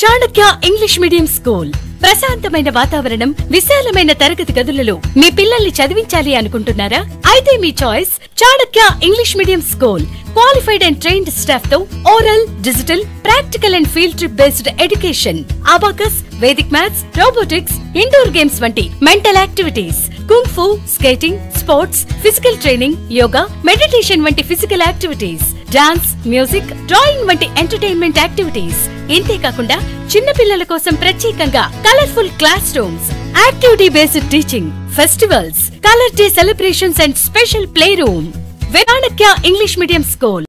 Chanakya English medium school ప్రశాంతమైన వాతావరణం విశాలమైన తరగతి గదులలో మీ పిల్లల్ని చదివించాలి అనుకుంటున్నారా అయితే మీ choice Chanakya English medium school qualified and trained staff తో oral digital practical and field trip based education abacus Vedic maths robotics indoor games వంటి mental activities kung fu skating sports physical training yoga meditation వంటి physical activities dance music drawing వంటి entertainment activities ఇంతే కాకుండా చిన్న పిల్లల కోసం ప్రత్యేకంగా colourful classrooms activity based teaching festivals colour day celebrations and special play room వేదాణక్య English medium school